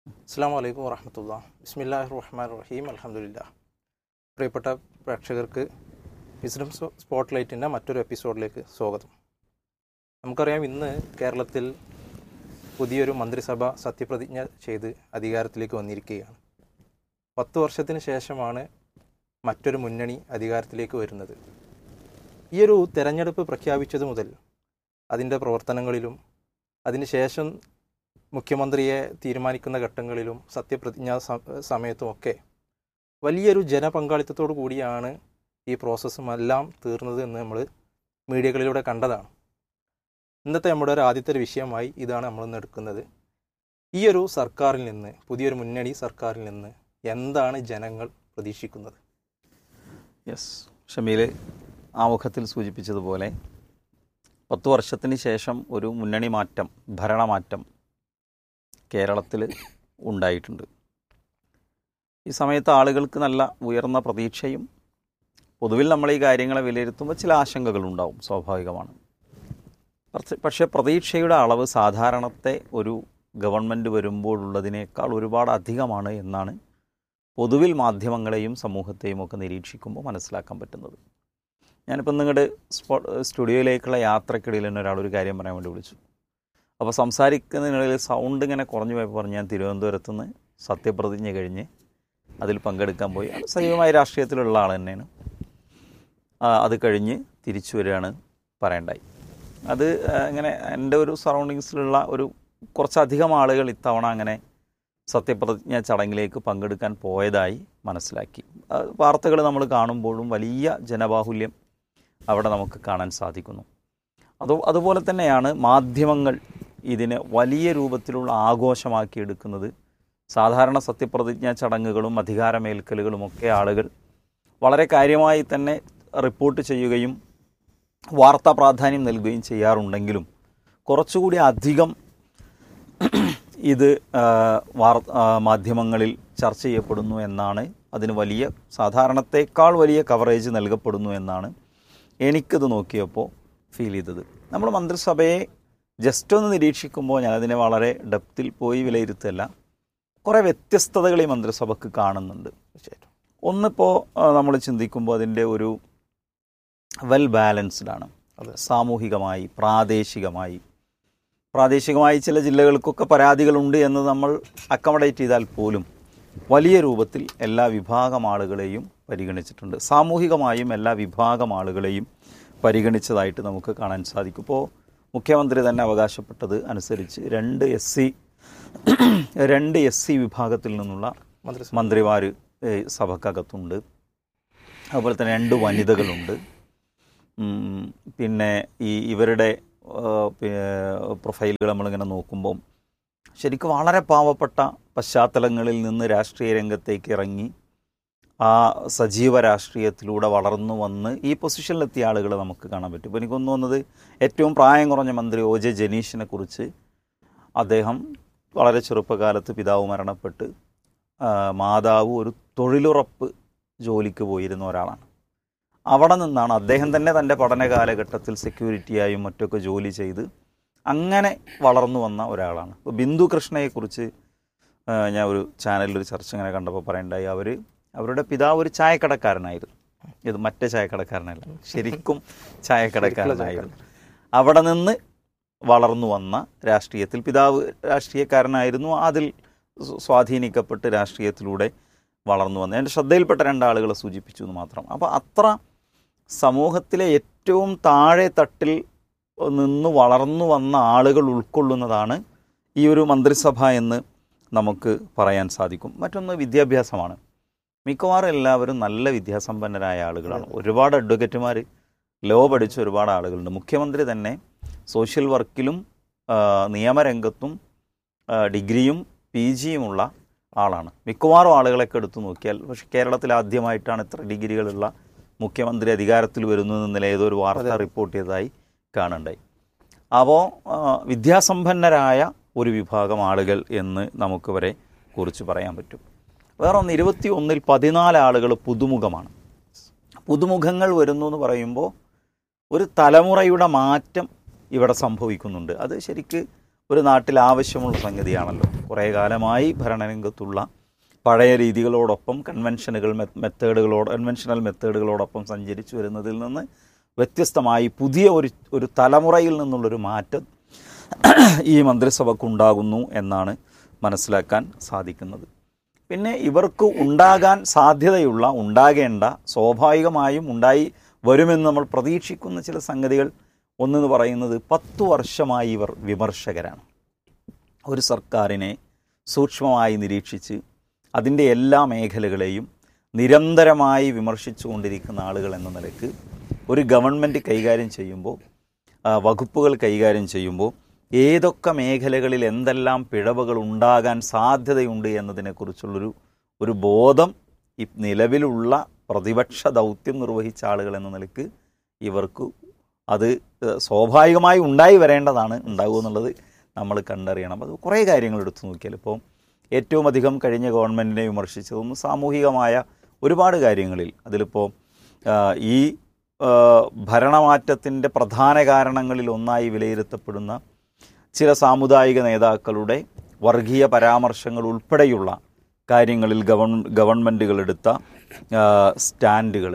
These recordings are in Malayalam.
അസ്സാം വലൈക്കും വറഹമത്തുള്ള ബിസ്മില്ലാഹി റഹ്മാൻ റഹീം അലഹമുല്ല പ്രിയപ്പെട്ട പ്രേക്ഷകർക്ക് വിസ്ഡം സ്പോട്ട് ലൈറ്റിൻ്റെ മറ്റൊരു എപ്പിസോഡിലേക്ക് സ്വാഗതം നമുക്കറിയാം ഇന്ന് കേരളത്തിൽ പുതിയൊരു മന്ത്രിസഭ സത്യപ്രതിജ്ഞ ചെയ്ത് അധികാരത്തിലേക്ക് വന്നിരിക്കുകയാണ് പത്ത് വർഷത്തിന് ശേഷമാണ് മറ്റൊരു മുന്നണി അധികാരത്തിലേക്ക് വരുന്നത് ഈ ഒരു തെരഞ്ഞെടുപ്പ് പ്രഖ്യാപിച്ചത് മുതൽ അതിൻ്റെ പ്രവർത്തനങ്ങളിലും അതിനുശേഷം മുഖ്യമന്ത്രിയെ തീരുമാനിക്കുന്ന ഘട്ടങ്ങളിലും സത്യപ്രതിജ്ഞാ സ- സമയത്തുമൊക്കെ വലിയൊരു ജനപങ്കാളിത്തത്തോടു കൂടിയാണ് ഈ പ്രോസസ്സും എല്ലാം തീർന്നത് എന്ന് നമ്മൾ മീഡിയകളിലൂടെ കണ്ടതാണ് ഇന്നത്തെ നമ്മുടെ ഒരു ആദ്യത്തെ ഒരു വിഷയമായി ഇതാണ് നമ്മളിന്ന് എടുക്കുന്നത് ഈ ഒരു സർക്കാരിൽ നിന്ന് പുതിയൊരു മുന്നണി സർക്കാരിൽ നിന്ന് എന്താണ് ജനങ്ങൾ പ്രതീക്ഷിക്കുന്നത് യെസ് ഷമീൽ ആമുഖത്തിൽ സൂചിപ്പിച്ചതുപോലെ പത്തു വർഷത്തിന് ശേഷം ഒരു മുന്നണി മാറ്റം ഭരണമാറ്റം കേരളത്തിൽ ഉണ്ടായിട്ടുണ്ട് ഈ സമയത്ത് ആളുകൾക്ക് നല്ല ഉയർന്ന പ്രതീക്ഷയും പൊതുവിൽ നമ്മൾ ഈ കാര്യങ്ങളെ വിലയിരുത്തുമ്പോൾ ചില ആശങ്കകളുണ്ടാവും സ്വാഭാവികമാണ് പക്ഷെ- പക്ഷേ പ്രതീക്ഷയുടെ അളവ് സാധാരണത്തെ ഒരു ഗവൺമെൻറ് വരുമ്പോഴുള്ളതിനേക്കാൾ ഒരുപാട് അധികമാണ് എന്നാണ് പൊതുവിൽ മാധ്യമങ്ങളെയും സമൂഹത്തെയും ഒക്കെ നിരീക്ഷിക്കുമ്പോൾ മനസ്സിലാക്കാൻ പറ്റുന്നത് ഞാനിപ്പോൾ നിങ്ങളുടെ സ്പോ സ്റ്റുഡിയോയിലേക്കുള്ള യാത്രക്കിടയിൽ തന്നെ ഒരാൾ ഒരു കാര്യം പറയാൻ വേണ്ടി വിളിച്ചു അപ്പോൾ സംസാരിക്കുന്നതിനിടയിൽ സൗണ്ട് ഇങ്ങനെ കുറഞ്ഞു പോയപ്പോൾ പറഞ്ഞു ഞാൻ തിരുവനന്തപുരത്ത് നിന്ന് സത്യപ്രതിജ്ഞ കഴിഞ്ഞ് അതിൽ പങ്കെടുക്കാൻ പോയി അത് സജീവമായ രാഷ്ട്രീയത്തിലുള്ള ആൾ തന്നെയാണ് ആ, അത് കഴിഞ്ഞ് തിരിച്ചു വരികയാണ് പറയണ്ടായി അത് ആ, ഇങ്ങനെ എൻ്റെ ഒരു സറൗണ്ടിങ്സിലുള്ള ഒരു കുറച്ചധികം ആളുകൾ ഇത്തവണ അങ്ങനെ സത്യപ്രതിജ്ഞ ചടങ്ങിലേക്ക് പങ്കെടുക്കാൻ പോയതായി മനസ്സിലാക്കി വാർത്തകൾ നമ്മൾ കാണുമ്പോഴും വലിയ ജനബാഹുല്യം അവിടെ നമുക്ക് കാണാൻ സാധിക്കുന്നു അത് അതുപോലെ തന്നെയാണ് മാധ്യമങ്ങൾ ഇതിനെ വലിയ രൂപത്തിലുള്ള ആഘോഷമാക്കി എടുക്കുന്നത് സാധാരണ സത്യപ്രതിജ്ഞാ ചടങ്ങുകളും അധികാരമേൽക്കലുകളും ഒക്കെ ആളുകൾ വളരെ കാര്യമായി തന്നെ റിപ്പോർട്ട് ചെയ്യുകയും വാർത്താ പ്രാധാന്യം നൽകുകയും ചെയ്യാറുണ്ടെങ്കിലും കുറച്ചുകൂടി അധികം ഇത് ആ, വാർ ആ, മാധ്യമങ്ങളിൽ ചർച്ച ചെയ്യപ്പെടുന്നു എന്നാണ് അതിന് വലിയ സാധാരണത്തേക്കാൾ വലിയ കവറേജ് നൽകപ്പെടുന്നു എന്നാണ് എനിക്കത് നോക്കിയപ്പോൾ ഫീൽ ചെയ്തത് നമ്മൾ മന്ത്രിസഭയെ ജസ്റ്റ് ഒന്ന് നിരീക്ഷിക്കുമ്പോൾ ഞാനതിനെ വളരെ ഡെപ്തിൽ പോയി വിലയിരുത്തല്ല കുറേ വ്യത്യസ്തതകൾ ഈ മന്ത്രിസഭയ്ക്ക് കാണുന്നുണ്ട് തീർച്ചയായിട്ടും ഒന്നിപ്പോൾ നമ്മൾ ചിന്തിക്കുമ്പോൾ അതിൻ്റെ ഒരു വെൽ ബാലൻസ്ഡ് ആണ് അതെ. സാമൂഹികമായി പ്രാദേശികമായി പ്രാദേശികമായി ചില ജില്ലകൾക്കൊക്കെ പരാതികളുണ്ട് എന്ന് നമ്മൾ അക്കമഡേറ്റ് ചെയ്താൽ പോലും വലിയ രൂപത്തിൽ എല്ലാ വിഭാഗം ആളുകളെയും പരിഗണിച്ചിട്ടുണ്ട് സാമൂഹികമായും എല്ലാ വിഭാഗം ആളുകളെയും പരിഗണിച്ചതായിട്ട് നമുക്ക് കാണാൻ സാധിക്കും ഇപ്പോൾ മുഖ്യമന്ത്രി തന്നെ അവകാശപ്പെട്ടത് അനുസരിച്ച് രണ്ട് എസ് സി രണ്ട് എസ് സി വിഭാഗത്തിൽ നിന്നുള്ള മന്ത്രിസഭ മന്ത്രിമാർ സഭക്കകത്തുണ്ട് അതുപോലെ തന്നെ രണ്ട് വനിതകളുണ്ട് ഉം, പിന്നെ ഈ ഇവരുടെ ആ, പി- പ്രൊഫൈലുകൾ നമ്മളിങ്ങനെ നോക്കുമ്പം ശരിക്കും വളരെ പാവപ്പെട്ട പശ്ചാത്തലങ്ങളിൽ നിന്ന് രാഷ്ട്രീയ രംഗത്തേക്ക് ഇറങ്ങി ആ സജീവ രാഷ്ട്രീയത്തിലൂടെ വളർന്നു വന്ന് ഈ പൊസിഷനിലെത്തിയ ആളുകളെ നമുക്ക് കാണാൻ പറ്റും ഇപ്പോൾ എനിക്ക് തോന്നുന്നത് ഏറ്റവും പ്രായം കുറഞ്ഞ മന്ത്രി ഒ ജെ ജനീഷിനെ കുറിച്ച് അദ്ദേഹം വളരെ ചെറുപ്പകാലത്ത് പിതാവ് മരണപ്പെട്ട് ആ, മാതാവ് ഒരു തൊഴിലുറപ്പ് ജോലിക്ക് പോയിരുന്ന ഒരാളാണ് അവിടെ നിന്നാണ് അദ്ദേഹം തന്നെ തൻ്റെ പഠന കാലഘട്ടത്തിൽ സെക്യൂരിറ്റിയായും മറ്റൊക്കെ ജോലി ചെയ്ത് അങ്ങനെ വളർന്നു വന്ന ഒരാളാണ് ഇപ്പോൾ ബിന്ദു കൃഷ്ണയെക്കുറിച്ച് ആ, ഞാൻ ഒരു ചാനലിൽ ഒരു ചർച്ച ഇങ്ങനെ കണ്ടപ്പോൾ പറയണ്ടായി അവർ അവരുടെ പിതാവ് ഒരു ചായക്കടക്കാരനായിരുന്നു ഇത് മറ്റേ ചായക്കടക്കാരനല്ല ശരിക്കും ചായക്കടക്കാരനായിരുന്നു അവിടെ നിന്ന് വളർന്നു വന്ന രാഷ്ട്രീയത്തിൽ പിതാവ് രാഷ്ട്രീയക്കാരനായിരുന്നു അതിൽ സ്വ- സ്വാധീനിക്കപ്പെട്ട് രാഷ്ട്രീയത്തിലൂടെ വളർന്നു വന്ന എൻ്റെ ശ്രദ്ധയിൽപ്പെട്ട രണ്ടാളുകളെ സൂചിപ്പിച്ചു എന്ന് മാത്രം അപ്പോൾ അത്ര സമൂഹത്തിലെ ഏറ്റവും താഴെ തട്ടിൽ നിന്ന് വളർന്നു വന്ന ആളുകൾ ഉൾക്കൊള്ളുന്നതാണ് ഈ ഒരു മന്ത്രിസഭ എന്ന് നമുക്ക് പറയാൻ സാധിക്കും മറ്റൊന്ന് വിദ്യാഭ്യാസമാണ് മിക്കവാറും എല്ലാവരും നല്ല വിദ്യാസമ്പന്നരായ ആളുകളാണ് ഒരുപാട് അഡ്വക്കേറ്റുമാർ ലോ പഠിച്ച ഒരുപാട് ആളുകളുണ്ട് മുഖ്യമന്ത്രി തന്നെ സോഷ്യൽ വർക്കിലും ആ, നിയമരംഗത്തും ആ, ഡിഗ്രിയും പി ജിയുമുള്ള ആളാണ് മിക്കവാറും ആളുകളൊക്കെ എടുത്തു നോക്കിയാൽ പക്ഷെ കേരളത്തിൽ ആദ്യമായിട്ടാണ് ഇത്ര ഡിഗ്രികളുള്ള മുഖ്യമന്ത്രി അധികാരത്തിൽ വരുന്നു എന്നതിൽ ഏതോ ഒരു വാർത്ത റിപ്പോർട്ട് ചെയ്തതായി കാണുണ്ടായി അപ്പോൾ വിദ്യാസമ്പന്നരായ ഒരു വിഭാഗം ആളുകൾ എന്ന് നമുക്ക് വരെ കുറിച്ച് പറയാൻ പറ്റും വേറെ ഒന്ന് ഇരുപത്തി ഒന്നിൽ പതിനാല് ആളുകൾ പുതുമുഖമാണ് പുതുമുഖങ്ങൾ വരുന്നു എന്ന് പറയുമ്പോൾ ഒരു തലമുറയുടെ മാറ്റം ഇവിടെ സംഭവിക്കുന്നുണ്ട് അത് ശരിക്ക് ഒരു നാട്ടിൽ ആവശ്യമുള്ള സംഗതിയാണല്ലോ കുറേ കാലമായി ഭരണരംഗത്തുള്ള പഴയ രീതികളോടൊപ്പം കൺവെൻഷനുകൾ മെത്തേഡുകളോട് കൺവെൻഷണൽ മെത്തേഡുകളോടൊപ്പം സഞ്ചരിച്ചു വരുന്നതിൽ നിന്ന് വ്യത്യസ്തമായി പുതിയ ഒരു ഒരു തലമുറയിൽ നിന്നുള്ളൊരു മാറ്റം ഈ മന്ത്രിസഭക്കുണ്ടാകുന്നു എന്നാണ് മനസ്സിലാക്കാൻ സാധിക്കുന്നത് പിന്നെ ഇവർക്ക് ഉണ്ടാകാൻ സാധ്യതയുള്ള ഉണ്ടാകേണ്ട സ്വാഭാവികമായും ഉണ്ടായി വരുമെന്ന് നമ്മൾ പ്രതീക്ഷിക്കുന്ന ചില സംഗതികൾ ഒന്നെന്ന് പറയുന്നത് പത്തു വർഷമായി ഇവർ വിമർശകരാണ് ഒരു സർക്കാരിനെ സൂക്ഷ്മമായി നിരീക്ഷിച്ച് അതിൻ്റെ എല്ലാ മേഖലകളെയും നിരന്തരമായി വിമർശിച്ചു കൊണ്ടിരിക്കുന്ന ആളുകൾ എന്ന നിലയ്ക്ക് ഒരു ഗവൺമെൻറ് കൈകാര്യം ചെയ്യുമ്പോൾ ആ, വകുപ്പുകൾ കൈകാര്യം ചെയ്യുമ്പോൾ ഏതൊക്കെ മേഖലകളിൽ എന്തെല്ലാം പിഴവുകൾ ഉണ്ടാകാൻ സാധ്യതയുണ്ട് എന്നതിനെക്കുറിച്ചുള്ളൊരു ഒരു ബോധം ഈ നിലവിലുള്ള പ്രതിപക്ഷ ദൗത്യം നിർവഹിച്ച ആളുകൾ എന്ന നിലയ്ക്ക് ഇവർക്ക് അത് ഏഹ്, സ്വാഭാവികമായി ഉണ്ടായി വരേണ്ടതാണ് ഉണ്ടാകുക എന്നുള്ളത് നമ്മൾ കണ്ടറിയണം അത് കുറേ കാര്യങ്ങൾ എടുത്തു നോക്കിയാൽ ഇപ്പോൾ ഏറ്റവും അധികം കഴിഞ്ഞ ഗവൺമെൻറ്റിനെ വിമർശിച്ചതൊന്നും സാമൂഹികമായ ഒരുപാട് കാര്യങ്ങളിൽ അതിലിപ്പോൾ ആ, ഈ ആ, ഭരണമാറ്റത്തിൻ്റെ പ്രധാന കാരണങ്ങളിൽ ഒന്നായി വിലയിരുത്തപ്പെടുന്ന ചില സാമുദായിക നേതാക്കളുടെ വർഗീയ പരാമർശങ്ങൾ ഉൾപ്പെടെയുള്ള കാര്യങ്ങളിൽ ഗവൺ ഗവൺമെൻറ്റുകൾ എടുത്ത ആ, സ്റ്റാൻഡുകൾ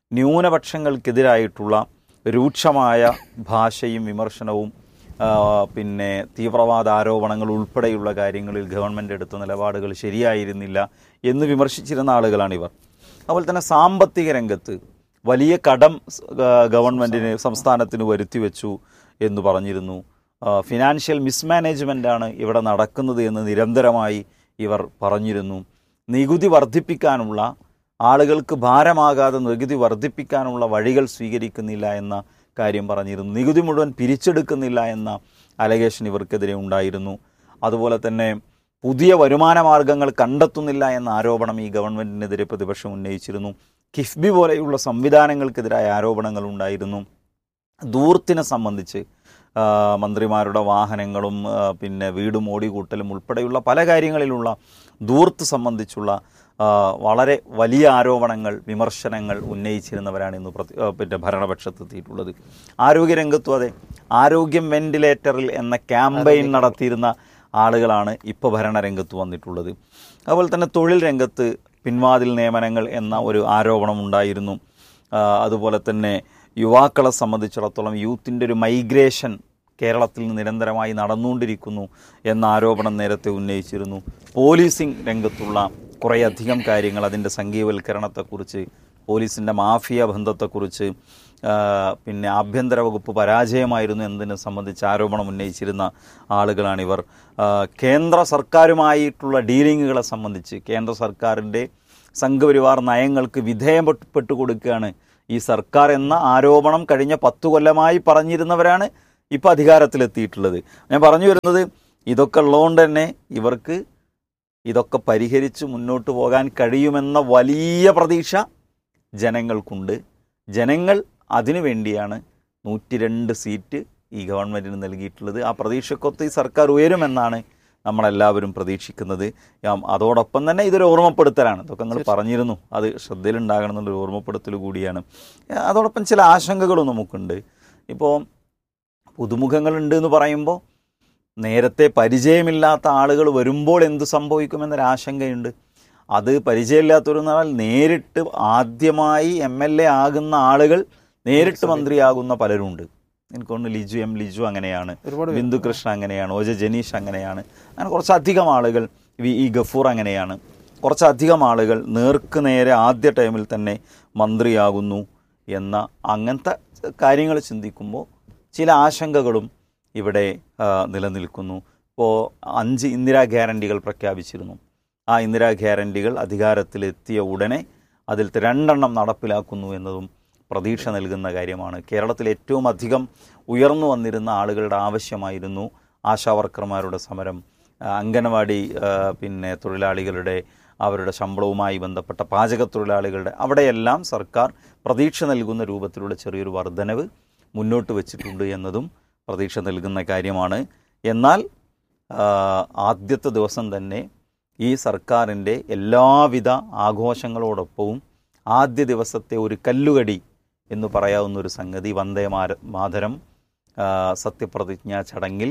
ന്യൂനപക്ഷങ്ങൾക്കെതിരായിട്ടുള്ള രൂക്ഷമായ ഭാഷയും വിമർശനവും ആ, പിന്നെ തീവ്രവാദ ആരോപണങ്ങൾ ഉൾപ്പെടെയുള്ള കാര്യങ്ങളിൽ ഗവൺമെൻറ് എടുത്ത നിലപാടുകൾ ശരിയായിരുന്നില്ല എന്ന് വിമർശിച്ചിരുന്ന ആളുകളാണിവർ അതുപോലെ തന്നെ സാമ്പത്തിക രംഗത്ത് വലിയ കടം സ് ഗ- ഗവൺമെൻറ്റിന് സംസ്ഥാനത്തിന് വരുത്തി വെച്ചു എന്ന് പറഞ്ഞിരുന്നു ആ, ഫിനാൻഷ്യൽ മിസ്മാനേജ്മെൻ്റ് ആണ് ഇവിടെ നടക്കുന്നത് എന്ന് നിരന്തരമായി ഇവർ പറഞ്ഞിരുന്നു നികുതി വർദ്ധിപ്പിക്കാനുള്ള ആളുകൾക്ക് ഭാരമാകാതെ നികുതി വർദ്ധിപ്പിക്കാനുള്ള വഴികൾ സ്വീകരിക്കുന്നില്ല എന്ന കാര്യം പറഞ്ഞിരുന്നു നികുതി മുഴുവൻ പിരിച്ചെടുക്കുന്നില്ല എന്ന അലഗേഷൻ ഇവർക്കെതിരെ ഉണ്ടായിരുന്നു അതുപോലെ തന്നെ പുതിയ വരുമാന മാർഗങ്ങൾ കണ്ടെത്തുന്നില്ല എന്ന ആരോപണം ഈ ഗവൺമെൻറ്റിനെതിരെ പ്രതിപക്ഷം ഉന്നയിച്ചിരുന്നു കിഫ്ബി പോലെയുള്ള സംവിധാനങ്ങൾക്കെതിരായ ആരോപണങ്ങൾ ഉണ്ടായിരുന്നു ധൂർത്തിനെ സംബന്ധിച്ച് ആ, മന്ത്രിമാരുടെ വാഹനങ്ങളും ആ, പിന്നെ വീടും ഓടികൂട്ടലും ഉൾപ്പെടെയുള്ള പല കാര്യങ്ങളിലുള്ള ധൂർത്ത് സംബന്ധിച്ചുള്ള ആ, വളരെ വലിയ ആരോപണങ്ങൾ വിമർശനങ്ങൾ ഉന്നയിച്ചിരുന്നവരാണ് ഇന്ന് പ്രതി ആ, പിന്നെ ഭരണപക്ഷത്തെത്തിയിട്ടുള്ളത് ആരോഗ്യരംഗത്തും അതെ ആരോഗ്യം വെന്റിലേറ്ററിൽ എന്ന ക്യാമ്പയിൻ നടത്തിയിരുന്ന ആളുകളാണ് ഇപ്പോൾ ഭരണരംഗത്ത് വന്നിട്ടുള്ളത് അതുപോലെ തന്നെ തൊഴിൽ രംഗത്ത് പിൻവാതിൽ നിയമനങ്ങൾ എന്ന ഒരു ആരോപണം ഉണ്ടായിരുന്നു ആ, അതുപോലെ തന്നെ യുവാക്കളെ സംബന്ധിച്ചിടത്തോളം യൂത്തിൻ്റെ ഒരു മൈഗ്രേഷൻ കേരളത്തിൽ നിന്ന് നിരന്തരമായി നടന്നുകൊണ്ടിരിക്കുന്നു എന്ന ആരോപണം നേരത്തെ ഉന്നയിച്ചിരുന്നു പോലീസിംഗ് രംഗത്തുള്ള കുറേയധികം കാര്യങ്ങൾ അതിൻ്റെ സംഘീയവൽക്കരണത്തെക്കുറിച്ച് പോലീസിൻ്റെ മാഫിയ ബന്ധത്തെക്കുറിച്ച് ആ, പിന്നെ ആഭ്യന്തര വകുപ്പ് പരാജയമായിരുന്നു എന്നതിനെ സംബന്ധിച്ച് ആരോപണം ഉന്നയിച്ചിരുന്ന ആളുകളാണിവർ ആ, കേന്ദ്ര സർക്കാരുമായിട്ടുള്ള ഡീലിങ്ങുകളെ സംബന്ധിച്ച് കേന്ദ്ര സർക്കാരിൻ്റെ സംഘപരിവാർ നയങ്ങൾക്ക് വിധേയപ്പെട്ടു കൊടുക്കുകയാണ് ഈ സർക്കാർ എന്ന ആരോപണം കഴിഞ്ഞ പത്തു കൊല്ലമായി പറഞ്ഞിരുന്നവരാണ് ഇപ്പോൾ അധികാരത്തിലെത്തിയിട്ടുള്ളത് ഞാൻ പറഞ്ഞു വരുന്നത് ഇതൊക്കെ ഉള്ളതുകൊണ്ട് തന്നെ ഇവർക്ക് ഇതൊക്കെ പരിഹരിച്ച് മുന്നോട്ട് പോകാൻ കഴിയുമെന്ന വലിയ പ്രതീക്ഷ ജനങ്ങൾക്കുണ്ട് ജനങ്ങൾ അതിനു വേണ്ടിയാണ് നൂറ്റി രണ്ട് സീറ്റ് ഈ ഗവൺമെൻറ്റിന് നൽകിയിട്ടുള്ളത് ആ പ്രതീക്ഷക്കൊത്ത് ഈ സർക്കാർ ഉയരുമെന്നാണ് നമ്മളെല്ലാവരും പ്രതീക്ഷിക്കുന്നത് യാം, അതോടൊപ്പം തന്നെ ഇതൊരു ഓർമ്മപ്പെടുത്തലാണ് ഇതൊക്കെ നിങ്ങൾ പറഞ്ഞിരുന്നു അത് ശ്രദ്ധയിലുണ്ടാകണം എന്നുള്ളൊരു ഓർമ്മപ്പെടുത്തൽ കൂടിയാണ് അതോടൊപ്പം ചില ആശങ്കകളും നമുക്കുണ്ട് ഇപ്പോൾ പുതുമുഖങ്ങളുണ്ട് എന്ന് പറയുമ്പോൾ നേരത്തെ പരിചയമില്ലാത്ത ആളുകൾ വരുമ്പോൾ എന്ത് സംഭവിക്കുമെന്നൊരു ആശങ്കയുണ്ട് അത് പരിചയമില്ലാത്തവരെന്ന് പറഞ്ഞാൽ നേരിട്ട് ആദ്യമായി എം എൽ എ ആകുന്ന ആളുകൾ നേരിട്ട് മന്ത്രിയാകുന്ന പലരുണ്ട് എനിക്ക് തോന്നുന്നു ലിജു എം ലിജു അങ്ങനെയാണ് ഒരുപാട് പേര്. ബിന്ദു കൃഷ്ണ അങ്ങനെയാണ് ഒ ജെ ജനീഷ് അങ്ങനെയാണ് അങ്ങനെ കുറച്ചധികം ആളുകൾ വി ഇ ഗഫൂർ അങ്ങനെയാണ് കുറച്ചധികം ആളുകൾ നേർക്ക് നേരെ ആദ്യ ടൈമിൽ തന്നെ മന്ത്രിയാകുന്നു എന്ന അങ്ങനത്തെ കാര്യങ്ങൾ ചിന്തിക്കുമ്പോൾ ചില ആശങ്കകളും ഇവിടെ ആ, നിലനിൽക്കുന്നു ഇപ്പോൾ അഞ്ച് ഇന്ദിരാ ഗ്യാരണ്ടികൾ പ്രഖ്യാപിച്ചിരുന്നു ആ ഇന്ദിരാ ഗ്യാരണ്ടികൾ അധികാരത്തിലെത്തിയ ഉടനെ അതിൽ രണ്ടെണ്ണം നടപ്പിലാക്കുന്നു എന്നതും പ്രതീക്ഷ നൽകുന്ന കാര്യമാണ് കേരളത്തിൽ ഏറ്റവും അധികം ഉയർന്നു വന്നിരുന്ന ആളുകളുടെ ആവശ്യമായിരുന്നു ആശാവർക്കർമാരുടെ സമരം ആ, അംഗനവാടി ആ, പിന്നെ തൊഴിലാളികളുടെ അവരുടെ ശമ്പളവുമായി ബന്ധപ്പെട്ട പാചക തൊഴിലാളികളുടെ അവിടെയെല്ലാം സർക്കാർ പ്രതീക്ഷ നൽകുന്ന രൂപത്തിലുള്ള ചെറിയൊരു വർധനവ് മുന്നോട്ട് വച്ചിട്ടുണ്ട് എന്നതും പ്രതീക്ഷ നൽകുന്ന കാര്യമാണ് എന്നാൽ ആ, ആദ്യത്തെ ദിവസം തന്നെ ഈ സർക്കാരിൻ്റെ എല്ലാവിധ ആഘോഷങ്ങളോടൊപ്പവും ആദ്യ ദിവസത്തെ ഒരു കല്ലുകടി എന്ന് പറയാവുന്ന ഒരു സംഗതി വന്ദേ മാര മാതരം ആ, സത്യപ്രതിജ്ഞാ ചടങ്ങിൽ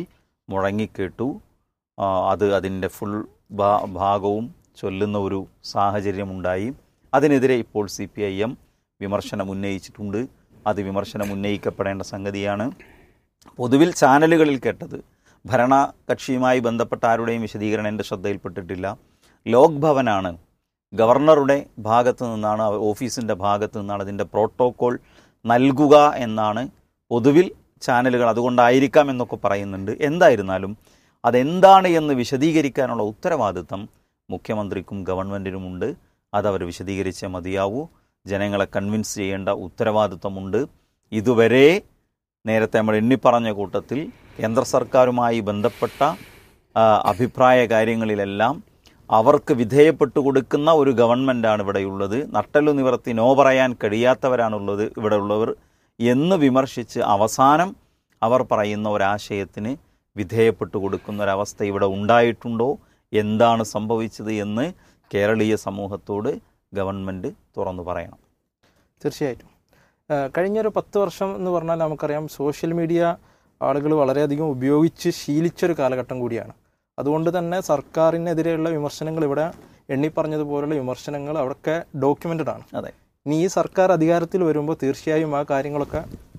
മുഴങ്ങിക്കേട്ടു ആ, അത് അതിൻ്റെ ഫുൾ ഭാ- ഭാഗവും ചൊല്ലുന്ന ഒരു സാഹചര്യമുണ്ടായി അതിനെതിരെ ഇപ്പോൾ സി പി ഐ എം വിമർശനം ഉന്നയിച്ചിട്ടുണ്ട് അത് വിമർശനം ഉന്നയിക്കപ്പെടേണ്ട സംഗതിയാണ് പൊതുവിൽ ചാനലുകളിൽ കേട്ടത് ഭരണ കക്ഷിയുമായി ബന്ധപ്പെട്ട ആരുടെയും വിശദീകരണം എൻ്റെ ശ്രദ്ധയിൽപ്പെട്ടിട്ടില്ല ലോക് ഭവനാണ് ഗവർണറുടെ ഭാഗത്ത് നിന്നാണ് അവ- ഓഫീസിൻ്റെ ഭാഗത്ത് നിന്നാണ് അതിൻ്റെ പ്രോട്ടോകോൾ നൽകുക എന്നാണ് പൊതുവിൽ ചാനലുകൾ അതുകൊണ്ടായിരിക്കാം എന്നൊക്കെ പറയുന്നുണ്ട് എന്തായിരുന്നാലും അതെന്താണ് എന്ന് വിശദീകരിക്കാനുള്ള ഉത്തരവാദിത്തം മുഖ്യമന്ത്രിക്കും ഗവൺമെൻറ്റിനുമുണ്ട് അതവർ വിശദീകരിച്ചേ മതിയാവൂ ജനങ്ങളെ കൺവിൻസ് ചെയ്യേണ്ട ഉത്തരവാദിത്വമുണ്ട് ഇതുവരെ നേരത്തെ നമ്മൾ എണ്ണിപ്പറഞ്ഞ കൂട്ടത്തിൽ കേന്ദ്ര സർക്കാരുമായി ബന്ധപ്പെട്ട ആ, അഭിപ്രായ കാര്യങ്ങളിലെല്ലാം അവർക്ക് വിധേയപ്പെട്ടു കൊടുക്കുന്ന ഒരു ഗവൺമെൻറ്റാണ് ഇവിടെയുള്ളത് നട്ടലു നിവർത്തി നോ പറയാൻ കഴിയാത്തവരാണുള്ളത് ഇവിടെ ഉള്ളവർ എന്ന് വിമർശിച്ച് അവസാനം അവർ പറയുന്ന ഒരാശയത്തിന് വിധേയപ്പെട്ടു കൊടുക്കുന്ന ഒരവസ്ഥ ഇവിടെ ഉണ്ടായിട്ടുണ്ടോ എന്താണ് സംഭവിച്ചത് എന്ന് കേരളീയ സമൂഹത്തോട് ഗവൺമെൻറ് തുറന്നു പറയണം തീർച്ചയായിട്ടും ആ, കഴിഞ്ഞൊരു പത്ത് വർഷം എന്ന് പറഞ്ഞാൽ നമുക്കറിയാം സോഷ്യൽ മീഡിയ ആളുകൾ വളരെയധികം ഉപയോഗിച്ച് ശീലിച്ചൊരു കാലഘട്ടം കൂടിയാണ് അതുകൊണ്ട് തന്നെ സർക്കാരിനെതിരെയുള്ള വിമർശനങ്ങൾ ഇവിടെ എണ്ണി പറഞ്ഞതുപോലുള്ള വിമർശനങ്ങൾ അവിടെയൊക്കെ ഡോക്യുമെന്റഡ് ആണ് അതെ ഇനി ഈ സർക്കാർ അധികാരത്തിൽ വരുമ്പോൾ തീർച്ചയായും ആ കാര്യങ്ങളൊക്കെ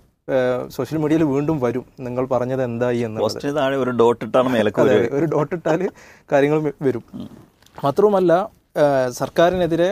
സോഷ്യൽ മീഡിയയിൽ വീണ്ടും വരും നിങ്ങൾ പറഞ്ഞത് എന്തായി എന്നുള്ളത് പോസ്റ്റിന് താഴെ ഒരു ഡോട്ട് ഇട്ടാണ് മേലക്ക് അതെ ഒരു ഒരു ഡോട്ട് ഇട്ടാൽ കാര്യങ്ങൾ വ- വരും മാത്രവുമല്ല ആ, സർക്കാരിനെതിരെ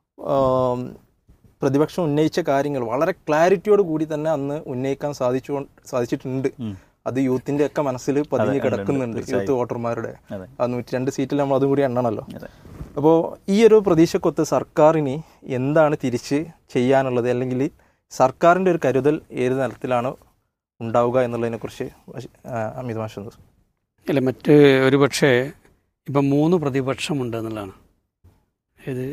ആം, പ്രതിപക്ഷം ഉന്നയിച്ച കാര്യങ്ങൾ വളരെ ക്ലാരിറ്റിയോട് കൂടി തന്നെ അന്ന് ഉന്നയിക്കാൻ സാധിച്ചു സാധിച്ചിട്ടുണ്ട് ഉം. അത് യൂത്തിന്റെ ഒക്കെ മനസ്സിൽ പതിഞ്ഞ് കിടക്കുന്നുണ്ട് യൂത്ത് വോട്ടർമാരുടെ അതെ ആ നൂറ്റി രണ്ട് സീറ്റിൽ നമ്മൾ അതും കൂടി എണ്ണണമല്ലോ അതെ അപ്പോൾ ഈ ഒരു പ്രതീക്ഷക്കൊത്ത് സർക്കാരിന് എന്താണ് തിരിച്ച് ചെയ്യാനുള്ളത് അല്ലെങ്കിൽ സർക്കാരിൻ്റെ ഒരു കരുതൽ ഏത് തരത്തിലാണ് ഉണ്ടാവുക എന്നുള്ളതിനെക്കുറിച്ച് അമിത് മാഷ് അല്ല മറ്റ് ഒരു പക്ഷേ ഇപ്പം മൂന്ന് പ്രതിപക്ഷമുണ്ട് എന്നുള്ളതാണ് ഇത്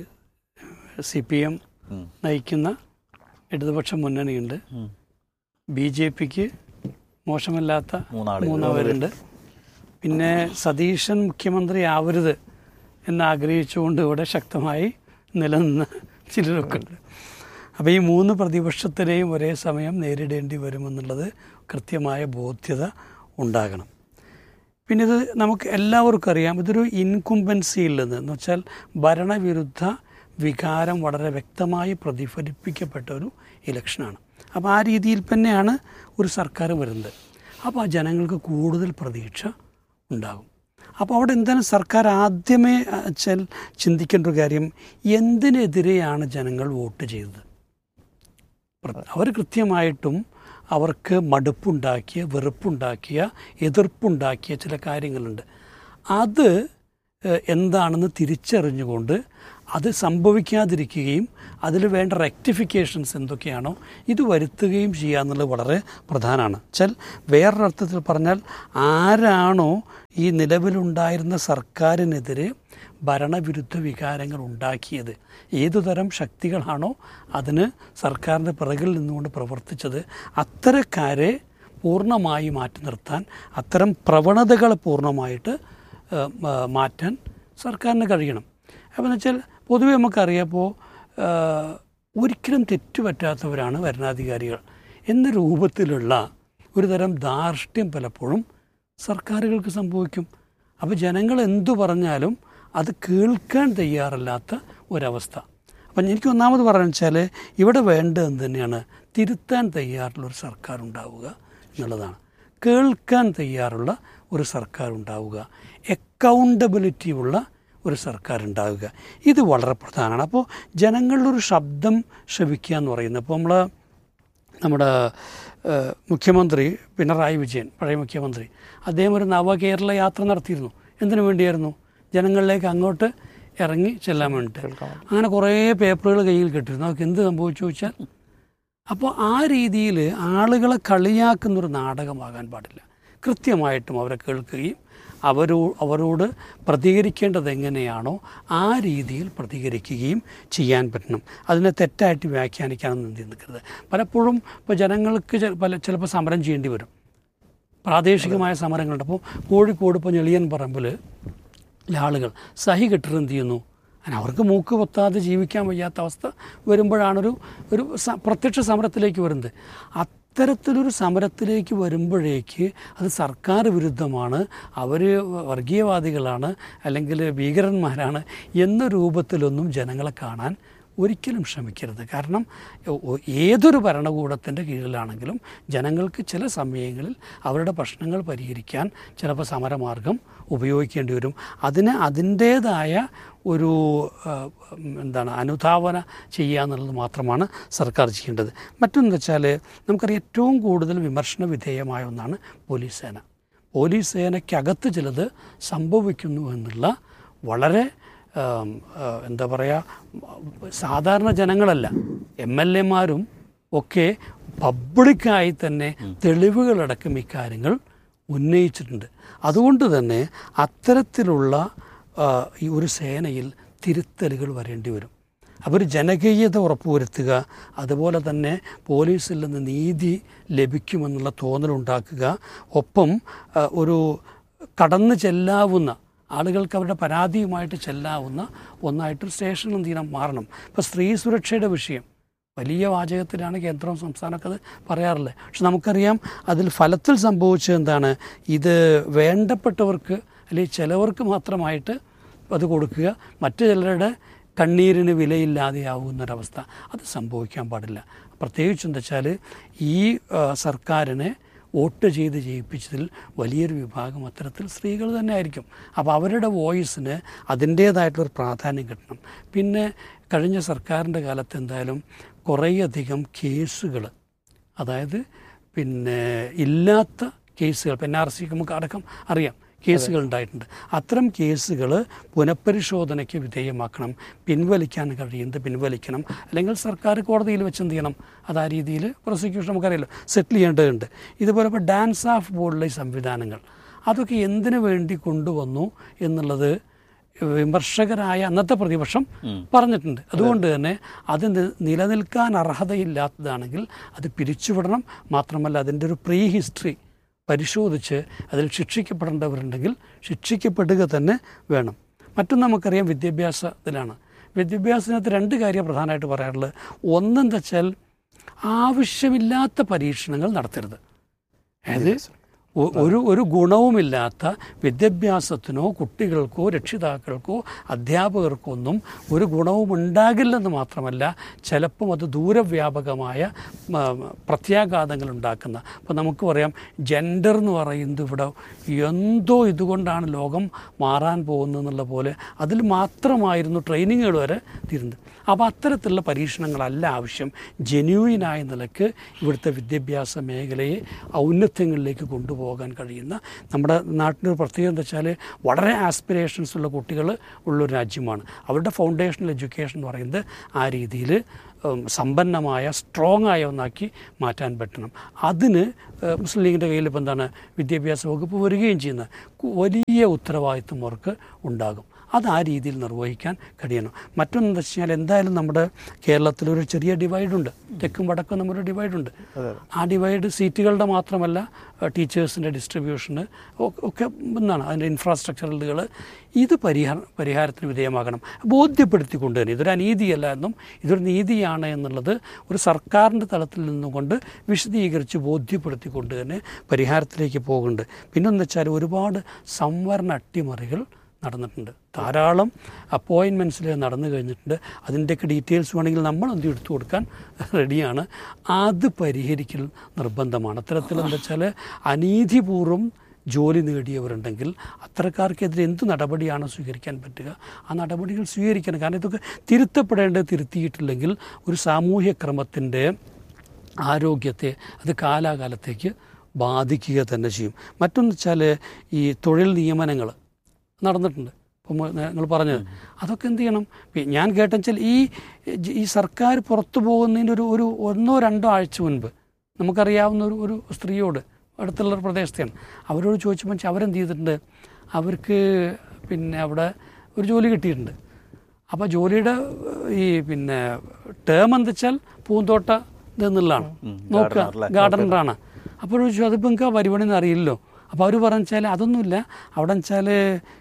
സി പി എം ഉം. നയിക്കുന്ന ഇടതുപക്ഷ മുന്നണിയുണ്ട് ഉം. ബി ജെ പിക്ക് മോശമല്ലാത്ത മൂന്നാളുകൾ മൂന്നവരുണ്ട് പിന്നെ സതീശൻ മുഖ്യമന്ത്രി ആവരുത് എന്നാഗ്രഹിച്ചുകൊണ്ട് ഇവിടെ ശക്തമായി നിലനിന്ന ചിലരൊക്കെ ഉണ്ട് അപ്പോൾ ഈ മൂന്ന് പ്രതിപക്ഷത്തിനെയും ഒരേ സമയം നേരിടേണ്ടി വരുമെന്നുള്ളത് കൃത്യമായ ബോധ്യത ഉണ്ടാകണം പിന്നെ ഇത് നമുക്ക് എല്ലാവർക്കും അറിയാം ഇതൊരു ഇൻകുംബൻസിയിൽ നിന്ന് എന്ന് വെച്ചാൽ ഭരണവിരുദ്ധ വികാരം വളരെ വ്യക്തമായി പ്രതിഫലിപ്പിക്കപ്പെട്ട ഒരു ഇലക്ഷനാണ് അപ്പോൾ ആ രീതിയിൽ തന്നെയാണ് ഒരു സർക്കാർ വരുന്നത് അപ്പോൾ ആ ജനങ്ങൾക്ക് കൂടുതൽ പ്രതീക്ഷ ഉണ്ടാകും അപ്പോൾ അവിടെ എന്താണ് സർക്കാർ ആദ്യമേ വെച്ചാൽ ചിന്തിക്കേണ്ട ഒരു കാര്യം എന്തിനെതിരെയാണ് ജനങ്ങൾ വോട്ട് ചെയ്തത് അവർ കൃത്യമായിട്ടും അവർക്ക് മടുപ്പുണ്ടാക്കിയ വെറുപ്പുണ്ടാക്കിയ എതിർപ്പുണ്ടാക്കിയ ചില കാര്യങ്ങളുണ്ട് അത് ഏഹ്, എന്താണെന്ന് തിരിച്ചറിഞ്ഞുകൊണ്ട് അത് സംഭവിക്കാതിരിക്കുകയും അതിൽ വേണ്ട റെക്ടിഫിക്കേഷൻസ് എന്തൊക്കെയാണോ ഇത് വരുത്തുകയും ചെയ്യുക എന്നുള്ളത് വളരെ പ്രധാനമാണ് വെച്ചാൽ വേറൊരർത്ഥത്തിൽ പറഞ്ഞാൽ ആരാണോ ഈ നിലവിലുണ്ടായിരുന്ന സർക്കാരിനെതിരെ ഭരണവിരുദ്ധ വികാരങ്ങൾ ഉണ്ടാക്കിയത് ഏതുതരം ശക്തികളാണോ അതിന് സർക്കാരിൻ്റെ പിറകിൽ നിന്നുകൊണ്ട് പ്രവർത്തിച്ചത് അത്തരക്കാരെ പൂർണ്ണമായി മാറ്റി നിർത്താൻ അത്തരം പ്രവണതകളെ പൂർണ്ണമായിട്ട് ഏഹ്, മ- മാറ്റാൻ സർക്കാരിന് കഴിയണം അപ്പോൾ എന്ന് വെച്ചാൽ പൊതുവെ നമുക്കറിയാപ്പോൾ ഒരിക്കലും തെറ്റുപറ്റാത്തവരാണ് ഭരണാധികാരികൾ എന്ന രൂപത്തിലുള്ള ഒരു തരം ധാർഷ്ട്യം പലപ്പോഴും സർക്കാരുകൾക്ക് സംഭവിക്കും അപ്പോൾ ജനങ്ങൾ എന്തു പറഞ്ഞാലും അത് കേൾക്കാൻ തയ്യാറല്ലാത്ത ഒരവസ്ഥ അപ്പം എനിക്ക് ഒന്നാമത് പറയുന്നത് വെച്ചാൽ ഇവിടെ വേണ്ടത് തന്നെയാണ് തിരുത്താൻ തയ്യാറുള്ള ഒരു സർക്കാർ ഉണ്ടാവുക എന്നുള്ളതാണ് കേൾക്കാൻ തയ്യാറുള്ള ഒരു സർക്കാർ ഉണ്ടാവുക അക്കൗണ്ടബിലിറ്റി ഉള്ള ഒരു സർക്കാർ ഉണ്ടാവുക ഇത് വളരെ പ്രധാനമാണ് അപ്പോൾ ജനങ്ങളുടെ ഒരു ശബ്ദം ശ്രവിക്കുക എന്ന് പറയുന്നത് അപ്പോൾ നമ്മൾ നമ്മുടെ ഏഹ്, മുഖ്യമന്ത്രി പിണറായി വിജയൻ പഴയ മുഖ്യമന്ത്രി അദ്ദേഹം ഒരു നവകേരള യാത്ര നടത്തിയിരുന്നു എന്തിനു വേണ്ടിയായിരുന്നു ജനങ്ങളിലേക്ക് അങ്ങോട്ട് ഇറങ്ങി ചെല്ലാൻ വേണ്ടിയിട്ട് അങ്ങനെ കുറേ പേപ്പറുകൾ കയ്യിൽ കിട്ടിയിരുന്നു അവർക്ക് എന്ത് സംഭവിച്ചു ചോദിച്ചാൽ അപ്പോൾ ആ രീതിയിൽ ആളുകളെ കളിയാക്കുന്നൊരു നാടകമാകാൻ പാടില്ല കൃത്യമായിട്ടും അവരെ കേൾക്കുകയും അവരോ അവരോട് പ്രതികരിക്കേണ്ടത് എങ്ങനെയാണോ ആ രീതിയിൽ പ്രതികരിക്കുകയും ചെയ്യാൻ പറ്റണം അതിനെ തെറ്റായിട്ട് വ്യാഖ്യാനിക്കാനൊന്നും എന്ത് നിൽക്കരുത് പലപ്പോഴും ഇപ്പോൾ ജനങ്ങൾക്ക് ചെ- പല ചിലപ്പോൾ സമരം ചെയ്യേണ്ടി വരും പ്രാദേശികമായ സമരങ്ങളുണ്ട് അപ്പോൾ കോഴിക്കോട് ഇപ്പോൾ ഞെളിയൻ പറമ്പിൽ ആളുകൾ സഹി കെട്ടിട്ട് എന്ത് ചെയ്യുന്നു അങ്ങനെ അവർക്ക് മൂക്ക് പൊത്താതെ ജീവിക്കാൻ വയ്യാത്ത അവസ്ഥ വരുമ്പോഴാണൊരു ഒരു സ- പ്രത്യക്ഷ സമരത്തിലേക്ക് വരുന്നത് അത്തരത്തിലൊരു സമരത്തിലേക്ക് വരുമ്പോഴേക്ക് അത് സർക്കാർ വിരുദ്ധമാണ് അവർ വർഗീയവാദികളാണ് അല്ലെങ്കിൽ ഭീകരന്മാരാണ് എന്ന രൂപത്തിലൊന്നും ജനങ്ങളെ കാണാൻ ഒരിക്കലും ശ്രമിക്കരുത് കാരണം ഒ- ഒ- ഏതൊരു ഭരണകൂടത്തിൻ്റെ കീഴിലാണെങ്കിലും ജനങ്ങൾക്ക് ചില സമയങ്ങളിൽ അവരുടെ പ്രശ്നങ്ങൾ പരിഹരിക്കാൻ ചിലപ്പോൾ സമരമാർഗം ഉപയോഗിക്കേണ്ടി വരും അതിന് അതിൻ്റേതായ ഒരു ആ, ഉം, എന്താണ് അനുധാവന ചെയ്യുക എന്നുള്ളത് മാത്രമാണ് സർക്കാർ ചെയ്യേണ്ടത് മറ്റൊന്ന് വെച്ചാൽ നമുക്കറിയാം ഏറ്റവും കൂടുതൽ വിമർശന വിധേയമായ ഒന്നാണ് പോലീസ് സേന പോലീസ് സേനയ്ക്കകത്ത് ചിലത് സംഭവിക്കുന്നു എന്നുള്ള വളരെ ആം, ആ, എന്താ പറയുക സാധാരണ ജനങ്ങളല്ല എം എൽ എമാരും ഒക്കെ പബ്ലിക്കായി തന്നെ തെളിവുകളടക്കം ഇക്കാര്യങ്ങൾ ഉന്നയിച്ചിട്ടുണ്ട് അതുകൊണ്ട് തന്നെ അത്തരത്തിലുള്ള ആ, ഈ ഒരു സേനയിൽ തിരുത്തലുകൾ വരേണ്ടി വരും അപ്പോൾ ഒരു ജനകീയത ഉറപ്പുവരുത്തുക അതുപോലെ തന്നെ പോലീസിൽ നിന്ന് നീതി ലഭിക്കുമെന്നുള്ള തോന്നലുണ്ടാക്കുക ഒപ്പം ആ, ഒരു കടന്നു ചെല്ലാവുന്ന ആളുകൾക്ക് അവരുടെ പരാതിയുമായിട്ട് ചെല്ലാവുന്ന ഒന്നായിട്ട് സ്റ്റേഷൻ എന്ത് ചെയ്യണം മാറണം ഇപ്പോൾ സ്ത്രീ സുരക്ഷയുടെ വിഷയം വലിയ വാചകത്തിലാണ് കേന്ദ്രവും സംസ്ഥാനമൊക്കെ അത് പറയാറുള്ളത് പക്ഷെ നമുക്കറിയാം അതിൽ ഫലത്തിൽ സംഭവിച്ചത് എന്താണ് ഇത് വേണ്ടപ്പെട്ടവർക്ക് അല്ലെങ്കിൽ ചിലവർക്ക് മാത്രമായിട്ട് അത് കൊടുക്കുക മറ്റു ചിലരുടെ കണ്ണീരിന് വിലയില്ലാതെയാവുന്നൊരവസ്ഥ അത് സംഭവിക്കാൻ പാടില്ല പ്രത്യേകിച്ച് എന്താ വെച്ചാൽ ഈ ആ, സർക്കാരിനെ വോട്ട് ചെയ്ത് ജയിപ്പിച്ചതിൽ വലിയൊരു വിഭാഗം അത്തരത്തിൽ സ്ത്രീകൾ തന്നെ ആയിരിക്കും അപ്പോൾ അവരുടെ വോയിസിന് അതിൻ്റേതായിട്ടുള്ളൊരു പ്രാധാന്യം കിട്ടണം പിന്നെ കഴിഞ്ഞ സർക്കാരിൻ്റെ കാലത്ത് എന്തായാലും കുറേയധികം കേസുകൾ അതായത് പിന്നെ ഇല്ലാത്ത കേസുകൾ ഇപ്പം എൻ ആർ സി നമുക്ക് അടക്കം അറിയാം കേസുകൾ ഉണ്ടായിട്ടുണ്ട് അത്തരം കേസുകൾ പുനഃപരിശോധനയ്ക്ക് വിധേയമാക്കണം പിൻവലിക്കാൻ കഴിയുന്നത് പിൻവലിക്കണം അല്ലെങ്കിൽ സർക്കാർ കോടതിയിൽ വെച്ച് എന്ത് ചെയ്യണം അത് ആ രീതിയിൽ പ്രോസിക്യൂഷൻ നമുക്കറിയാലോ സെറ്റിൽ ചെയ്യേണ്ടതുണ്ട് ഇതുപോലെ ഇപ്പോൾ ഡാൻസ് ഓഫ് പോലുള്ള ഈ സംവിധാനങ്ങൾ അതൊക്കെ എന്തിനു വേണ്ടി കൊണ്ടുവന്നു എന്നുള്ളത് വിമർശകരായ അന്നത്തെ പ്രതിപക്ഷം പറഞ്ഞിട്ടുണ്ട് അതുകൊണ്ട് തന്നെ അത് നി- നിലനിൽക്കാൻ അർഹതയില്ലാത്തതാണെങ്കിൽ അത് പിരിച്ചുവിടണം മാത്രമല്ല അതിൻ്റെ ഒരു പ്രീ ഹിസ്റ്ററി പരിശോധിച്ച് അതിൽ ശിക്ഷിക്കപ്പെടേണ്ടവരുണ്ടെങ്കിൽ ശിക്ഷിക്കപ്പെടുക തന്നെ വേണം മറ്റൊന്ന് നമുക്കറിയാം വിദ്യാഭ്യാസത്തിലാണ് വിദ്യാഭ്യാസത്തിനകത്ത് രണ്ട് കാര്യം പ്രധാനമായിട്ട് പറയാറുള്ളത് ഒന്നെന്താ വെച്ചാൽ ആവശ്യമില്ലാത്ത പരീക്ഷണങ്ങൾ നടത്തരുത് അതായത് ഒ- ഒരു ഒരു ഗുണവുമില്ലാത്ത വിദ്യാഭ്യാസത്തിനോ കുട്ടികൾക്കോ രക്ഷിതാക്കൾക്കോ അധ്യാപകർക്കോ ഒന്നും ഒരു ഗുണവും ഉണ്ടാകില്ലെന്ന് മാത്രമല്ല ചിലപ്പം അത് ദൂരവ്യാപകമായ മ, പ്രത്യാഘാതങ്ങൾ ഉണ്ടാക്കുന്ന അപ്പോൾ നമുക്ക് പറയാം ജെൻഡർ എന്ന് പറയുന്നത് ഇവിടെ എന്തോ ഇതുകൊണ്ടാണ് ലോകം മാറാൻ പോകുന്നത് എന്നുള്ള പോലെ അതിൽ മാത്രമായിരുന്നു ട്രെയിനിങ്ങുകൾ വരെ തീരുന്നത് അപ്പോൾ അത്തരത്തിലുള്ള പരീക്ഷണങ്ങളല്ല ആവശ്യം ജെന്യൂയിനായ നിലക്ക് ഇവിടുത്തെ വിദ്യാഭ്യാസ മേഖലയെ ഔന്നത്യങ്ങളിലേക്ക് കൊണ്ടുപോകാൻ കഴിയുന്ന നമ്മുടെ നാട്ടിൻ്റെ ഒരു പ്രത്യേകത എന്താ വെച്ചാൽ വളരെ ആസ്പിറേഷൻസ് ഉള്ള കുട്ടികൾ ഉള്ളൊരു രാജ്യമാണ് അവരുടെ ഫൗണ്ടേഷണൽ എഡ്യൂക്കേഷൻ എന്ന് പറയുന്നത് ആ രീതിയിൽ ഉം, സമ്പന്നമായ സ്ട്രോങ് ആയ ഒന്നാക്കി മാറ്റാൻ പറ്റണം അതിന് ഏഹ്, മുസ്ലിം ലീഗിൻ്റെ കയ്യിൽ ഇപ്പോൾ എന്താണ് വിദ്യാഭ്യാസ വകുപ്പ് വരികയും ചെയ്യുന്ന കു- വലിയ ഉത്തരവാദിത്വം അവർക്ക് ഉണ്ടാകും അത് ആ രീതിയിൽ നിർവഹിക്കാൻ കഴിയണം മറ്റൊന്നെന്ന് വെച്ച് കഴിഞ്ഞാൽ എന്തായാലും നമ്മുടെ കേരളത്തിലൊരു ചെറിയ ഡിവൈഡുണ്ട് തെക്കും വടക്കും നമ്മുടെ ഡിവൈഡുണ്ട് ആ ഡിവൈഡ് സീറ്റുകളുടെ മാത്രമല്ല ടീച്ചേഴ്സിൻ്റെ ഡിസ്ട്രിബ്യൂഷന് ഒക്കെ ഒന്നാണ് അതിൻ്റെ ഇൻഫ്രാസ്ട്രക്ചറുകൾ ഇത് പരിഹാര പരിഹാരത്തിന് വിധേയമാകണം ബോധ്യപ്പെടുത്തിക്കൊണ്ട് തന്നെ ഇതൊരു അനീതിയല്ല എന്നും ഇതൊരു നീതിയാണ് എന്നുള്ളത് ഒരു സർക്കാരിൻ്റെ തലത്തിൽ നിന്നുകൊണ്ട് വിശദീകരിച്ച് ബോധ്യപ്പെടുത്തിക്കൊണ്ട് തന്നെ പരിഹാരത്തിലേക്ക് പോകുന്നുണ്ട് പിന്നെന്ന് വെച്ചാൽ ഒരുപാട് സംവരണ അട്ടിമറികൾ നടന്നിട്ടുണ്ട് ധാരാളം അപ്പോയിൻമെൻറ്റ്സിൽ നടന്നു കഴിഞ്ഞിട്ടുണ്ട് അതിൻ്റെയൊക്കെ ഡീറ്റെയിൽസ് വേണമെങ്കിൽ നമ്മൾ എന്ത് എടുത്തു കൊടുക്കാൻ റെഡിയാണ് അത് പരിഹരിക്കൽ നിർബന്ധമാണ് അത്തരത്തിൽ എന്താ വെച്ചാൽ അനീതിപൂർവ്വം ജോലി നേടിയവരുണ്ടെങ്കിൽ അത്തരക്കാർക്കെതിരെ എന്ത് നടപടിയാണ് സ്വീകരിക്കാൻ പറ്റുക ആ നടപടികൾ സ്വീകരിക്കണം കാരണം ഇതൊക്കെ തിരുത്തപ്പെടേണ്ടത് തിരുത്തിയിട്ടില്ലെങ്കിൽ ഒരു സാമൂഹ്യ ക്രമത്തിൻ്റെ ആരോഗ്യത്തെ അത് കാലാകാലത്തേക്ക് ബാധിക്കുക തന്നെ ചെയ്യും മറ്റൊന്ന് വെച്ചാൽ ഈ തൊഴിൽ നിയമനങ്ങൾ നടന്നിട്ടുണ്ട് ഇപ്പം നിങ്ങൾ പറഞ്ഞത് അതൊക്കെ എന്ത് ചെയ്യണം പി- ഞാൻ കേട്ടെച്ചാൽ ഈ ജ- ഈ സർക്കാർ പുറത്തു പോകുന്നതിൻ്റെ ഒരു ഒരു ഒന്നോ രണ്ടോ ആഴ്ച മുൻപ് നമുക്കറിയാവുന്ന ഒരു ഒരു സ്ത്രീയോട് അടുത്തുള്ള ഒരു പ്രദേശത്തെയാണ് അവരോട് ചോദിച്ചപ്പോൾ വെച്ചാൽ അവരെന്ത് ചെയ്തിട്ടുണ്ട് അവർക്ക് പിന്നെ അവിടെ ഒരു ജോലി കിട്ടിയിട്ടുണ്ട് അപ്പോൾ ജോലിയുടെ ഈ പിന്നെ ടേം എന്താ വെച്ചാൽ പൂന്തോട്ട ഇത് എന്നുള്ളതാണ് നോക്കുക gardener അല്ലേ? ഗാർഡനറാണ് അപ്പോൾ ചോദിച്ചു അതിപ്പോൾ നിങ്ങൾക്ക് ആ പരിപാടി ഒന്നും അറിയില്ലല്ലോ അപ്പോൾ അവർ പറഞ്ഞാൽ അതൊന്നുമില്ല അവിടെ വെച്ചാൽ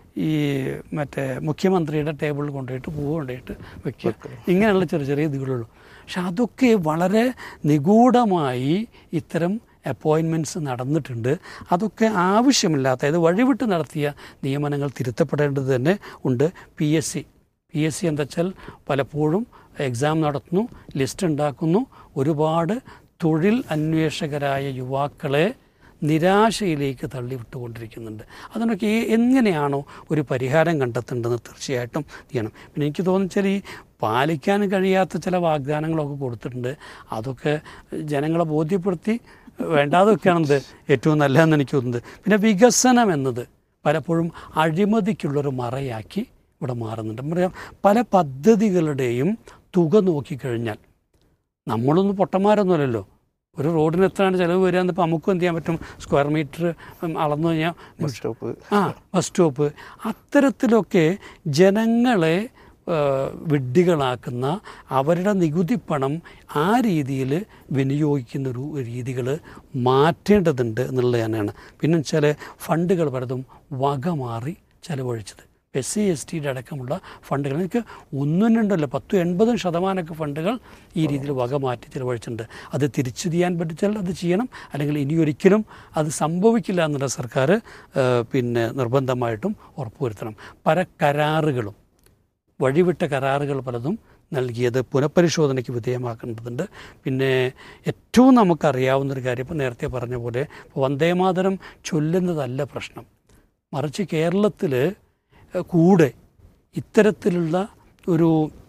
ഈ മറ്റേ മുഖ്യമന്ത്രിയുടെ ടേബിളിൽ കൊണ്ടുപോയിട്ട് പൂവ് കൊണ്ടുപോയിട്ട് വെക്കുക ഇങ്ങനെയുള്ള ചെറിയ ചെറിയ ഇതുകളുള്ളൂ പക്ഷെ അതൊക്കെ വളരെ നിഗൂഢമായി ഇത്തരം അപ്പോയിൻമെൻറ്റ്സ് നടന്നിട്ടുണ്ട് അതൊക്കെ ആവശ്യമില്ലാത്ത അതായത് വഴിവിട്ട് നടത്തിയ നിയമനങ്ങൾ തിരുത്തപ്പെടേണ്ടത് തന്നെ ഉണ്ട് P S C P S C എന്താ വെച്ചാൽ പലപ്പോഴും എക്സാം നടത്തുന്നു ലിസ്റ്റ് ഉണ്ടാക്കുന്നു ഒരുപാട് തൊഴിൽ അന്വേഷകരായ യുവാക്കളെ നിരാശയിലേക്ക് തള്ളിവിട്ടുകൊണ്ടിരിക്കുന്നുണ്ട് അതിനൊക്കെ ഈ എങ്ങനെയാണോ ഒരു പരിഹാരം കണ്ടെത്തേണ്ടതെന്ന് തീർച്ചയായിട്ടും ചെയ്യണം പിന്നെ എനിക്ക് തോന്നിച്ചാൽ ഈ പാലിക്കാൻ കഴിയാത്ത ചില വാഗ്ദാനങ്ങളൊക്കെ കൊടുത്തിട്ടുണ്ട് അതൊക്കെ ജനങ്ങളെ ബോധ്യപ്പെടുത്തി വേണ്ടാതെ വെക്കുകയാണെന്നത് ഏറ്റവും നല്ലതെന്ന് എനിക്ക് തോന്നുന്നത് പിന്നെ വികസനം എന്നത് പലപ്പോഴും അഴിമതിക്കുള്ളൊരു മറയാക്കി ഇവിടെ മാറുന്നുണ്ട് പറയാം പല പദ്ധതികളുടെയും തുക നോക്കിക്കഴിഞ്ഞാൽ നമ്മളൊന്നും പൊട്ടന്മാരൊന്നുമല്ലല്ലോ ഒരു റോഡിന് എത്രയാണ് ചിലവ് വരിക എന്നിപ്പോൾ നമുക്കും എന്ത് ചെയ്യാൻ പറ്റും സ്ക്വയർ മീറ്റർ അളന്നു കഴിഞ്ഞാൽ ബസ് സ്റ്റോപ്പ് ആ ബസ് സ്റ്റോപ്പ് അത്തരത്തിലൊക്കെ ജനങ്ങളെ ആ, വിഡ്ഢികളാക്കുന്ന അവരുടെ നികുതി പണം ആ രീതിയിൽ വിനിയോഗിക്കുന്ന ഒരു രീതികൾ മാറ്റേണ്ടതുണ്ട് എന്നുള്ളത് തന്നെയാണ് പിന്നെ വെച്ചാൽ ഫണ്ടുകൾ പലതും വക മാറി ചെലവഴിച്ചത് എസ് സി എസ് ടിയുടെ അടക്കമുള്ള ഫണ്ടുകൾ എനിക്ക് ഒന്നും രണ്ടല്ല പത്തും എൺപതും ശതമാനമൊക്കെ ഫണ്ടുകൾ ഈ രീതിയിൽ വക മാറ്റി ചിലവഴിച്ചിട്ടുണ്ട് അത് തിരിച്ചു ചെയ്യാൻ പറ്റിച്ചാൽ അത് ചെയ്യണം അല്ലെങ്കിൽ ഇനിയൊരിക്കലും അത് സംഭവിക്കില്ല എന്നുള്ള സർക്കാർ ആ, പിന്നെ നിർബന്ധമായിട്ടും ഉറപ്പുവരുത്തണം പല കരാറുകളും വഴിവിട്ട കരാറുകൾ പലതും നൽകിയത് പുനഃപരിശോധനയ്ക്ക് വിധേയമാക്കേണ്ടതുണ്ട് പിന്നെ ഏറ്റവും നമുക്കറിയാവുന്നൊരു കാര്യം ഇപ്പോൾ നേരത്തെ പറഞ്ഞ പോലെ വന്ദേമാതരം ചൊല്ലുന്നതല്ല പ്രശ്നം മറിച്ച് കേരളത്തിൽ കൂടെ ഇത്തരത്തിലുള്ള ഒരു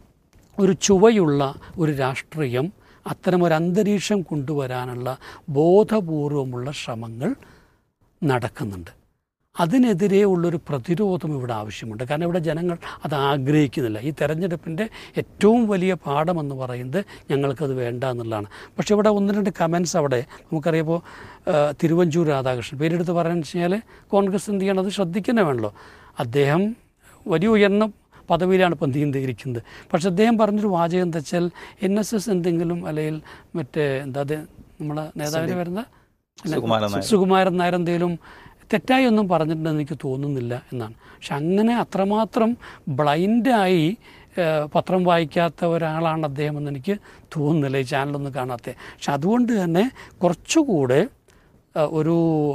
ഒരു ചുവയുള്ള ഒരു രാഷ്ട്രീയം അത്തരമൊരു അന്തരീക്ഷം കൊണ്ടുവരാനുള്ള ബോധപൂർവമുള്ള ശ്രമങ്ങൾ നടക്കുന്നുണ്ട് അതിനെതിരെ ഉള്ളൊരു പ്രതിരോധം ഇവിടെ ആവശ്യമുണ്ട് കാരണം ഇവിടെ ജനങ്ങൾ അത് ആഗ്രഹിക്കുന്നില്ല ഈ തെരഞ്ഞെടുപ്പിൻ്റെ ഏറ്റവും വലിയ പാഠമെന്ന് പറയുന്നത് ഞങ്ങൾക്കത് വേണ്ട എന്നുള്ളതാണ് പക്ഷേ ഇവിടെ ഒന്ന് രണ്ട് കമൻസ് അവിടെ നമുക്കറിയപ്പോൾ തിരുവഞ്ചൂർ രാധാകൃഷ്ണൻ പേരെടുത്ത് പറയാന്ന് വെച്ച് കഴിഞ്ഞാൽ കോൺഗ്രസ് എന്ത് ചെയ്യണം അത് ശ്രദ്ധിക്കുന്നേ വേണമല്ലോ അദ്ദേഹം വലിയ ഉയർന്ന പദവിയിലാണ് ഇപ്പം നീന്തിയിരിക്കുന്നത് പക്ഷെ അദ്ദേഹം പറഞ്ഞൊരു വാചകം എന്താ വെച്ചാൽ എൻ എസ് എസ് എന്തെങ്കിലും അല്ലെങ്കിൽ മറ്റേ എന്താ അത് നമ്മളെ നേതാവിന് വരുന്ന സുകുമാരൻ നായർ. സുകുമാരൻ നായർ എന്തെങ്കിലും തെറ്റായി ഒന്നും പറഞ്ഞിട്ടുണ്ടെന്ന് എനിക്ക് തോന്നുന്നില്ല എന്നാണ് പക്ഷെ അങ്ങനെ അത്രമാത്രം ബ്ലൈൻഡായി ഏഹ്, പത്രം വായിക്കാത്ത ഒരാളാണ് അദ്ദേഹം എന്ന് എനിക്ക് തോന്നുന്നില്ല ഈ ചാനലൊന്നും കാണാത്ത പക്ഷെ അതുകൊണ്ട് തന്നെ കുറച്ചുകൂടെ ഏഹ്, ഒരു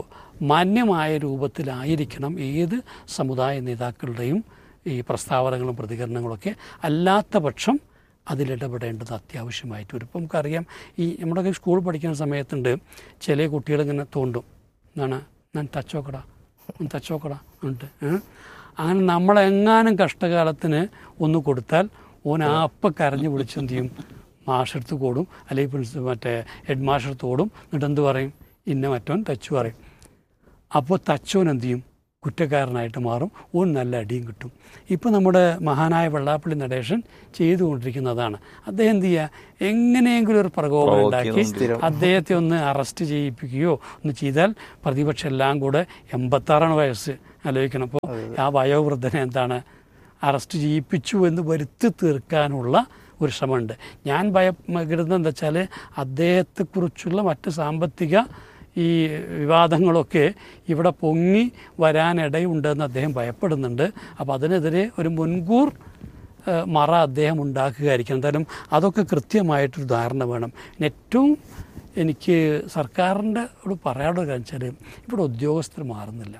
മാന്യമായ രൂപത്തിലായിരിക്കണം ഏത് സമുദായ നേതാക്കളുടെയും ഈ പ്രസ്താവനകളും പ്രതികരണങ്ങളൊക്കെ അല്ലാത്ത പക്ഷം അതിലിടപെടേണ്ടത് അത്യാവശ്യമായിട്ട് വരും ഇപ്പം നമുക്കറിയാം ഈ നമ്മുടെയൊക്കെ സ്കൂൾ പഠിക്കുന്ന സമയത്തുണ്ട് ചില കുട്ടികൾ ഇങ്ങനെ തോണ്ടും എന്താണ് ഞാൻ തച്ചോക്കട തച്ചോക്കട ഉണ്ട് അങ്ങനെ നമ്മളെങ്ങാനും കഷ്ടകാലത്തിന് ഒന്ന് കൊടുത്താൽ ഓൻ ആ അപ്പം കരഞ്ഞു വിളിച്ച് എന്ത് ചെയ്യും മാഷെടുത്ത് കൂടും അല്ലെങ്കിൽ പ്രിൻസിപ്പൽ മറ്റേ ഹെഡ് മാഷെടുത്ത് ഓടും എന്നിട്ട് എന്ത് പറയും ഇന്ന മറ്റോൻ തച്ചു പറയും അപ്പോൾ തച്ചോൻ എന്ത് ചെയ്യും കുറ്റക്കാരനായിട്ട് മാറും ഓൻ നല്ല അടിയും കിട്ടും ഇപ്പോൾ നമ്മുടെ മഹാനായ വെള്ളാപ്പള്ളി നടേശൻ ചെയ്തുകൊണ്ടിരിക്കുന്നതാണ് അദ്ദേഹം എന്ത് ചെയ്യുക എങ്ങനെയെങ്കിലും ഒരു പ്രകോപനം ഉണ്ടാക്കി സ്ഥിരം. അദ്ദേഹത്തെ ഒന്ന് അറസ്റ്റ് ചെയ്യിപ്പിക്കുകയോ ഒന്ന് ചെയ്താൽ പ്രതിപക്ഷം എല്ലാം കൂടെ എൺപത്താറാണ് വയസ്സ് ആലോചിക്കണം അപ്പോൾ ആ വയോവൃദ്ധനെ എന്താണ് അറസ്റ്റ് ചെയ്യിപ്പിച്ചു എന്ന് വരുത്തി തീർക്കാനുള്ള ഒരു ശ്രമമുണ്ട് ഞാൻ ഭയപ്പെടുന്നത് എന്താ വെച്ചാൽ അദ്ദേഹത്തെക്കുറിച്ചുള്ള മറ്റ് സാമ്പത്തിക ഈ വിവാദങ്ങളൊക്കെ ഇവിടെ പൊങ്ങി വരാനിടയുണ്ടെന്ന് അദ്ദേഹം ഭയപ്പെടുന്നുണ്ട് അപ്പോൾ അതിനെതിരെ ഒരു മുൻകൂർ ഏഹ്, മറ അദ്ദേഹം ഉണ്ടാക്കുകയായിരിക്കും എന്തായാലും അതൊക്കെ കൃത്യമായിട്ടൊരു ധാരണ വേണം പിന്നെ ഏറ്റവും എനിക്ക് സർക്കാരിൻ്റെ ഒരു പറയാനുള്ള കാര്യം വെച്ചാൽ ഇവിടെ ഉദ്യോഗസ്ഥർ മാറുന്നില്ല